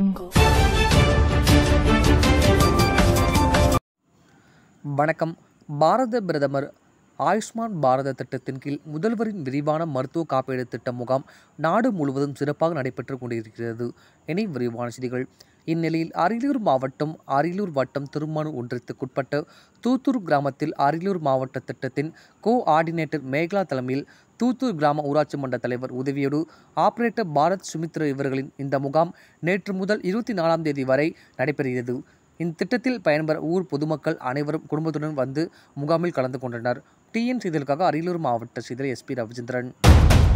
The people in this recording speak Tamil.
வணக்கம் பாரத பிரதமர் ஆயுஷ்மான் பாரத திட்டத்தின் கீழ் முதல்வரின் விரிவான மருத்துவ காப்பீடு திட்ட முகாம் நாடு முழுவதும் சிறப்பாக நடைபெற்று கொண்டிருக்கிறது இனி விரிவான செய்திகள் இந்நிலையில் அரியலூர் மாவட்டம் அரியலூர் வட்டம் திருமானூர் ஒன்றியத்துக்குட்பட்ட தூத்தூர் கிராமத்தில் அரியலூர் மாவட்ட திட்டத்தின் கோ ஆர்டினேட்டர் மேகலா தலைமையில் தூத்தூர் கிராம ஊராட்சி மன்ற தலைவர் உதவியோடு ஆபரேட்டர் பாரத் சுமித்ரா இவர்களின் இந்த முகாம் நேற்று முதல் இருபத்தி நாலாம் தேதி வரை நடைபெறுகிறது இந்த திட்டத்தில் பயன்பெற ஊர் பொதுமக்கள் அனைவரும் குடும்பத்துடன் வந்து முகாமில் கலந்து கொண்டனர் டிஎன் செய்திகளுக்காக அரியலூர் மாவட்ட செய்தியாளர் எஸ்பி ரவிச்சந்திரன்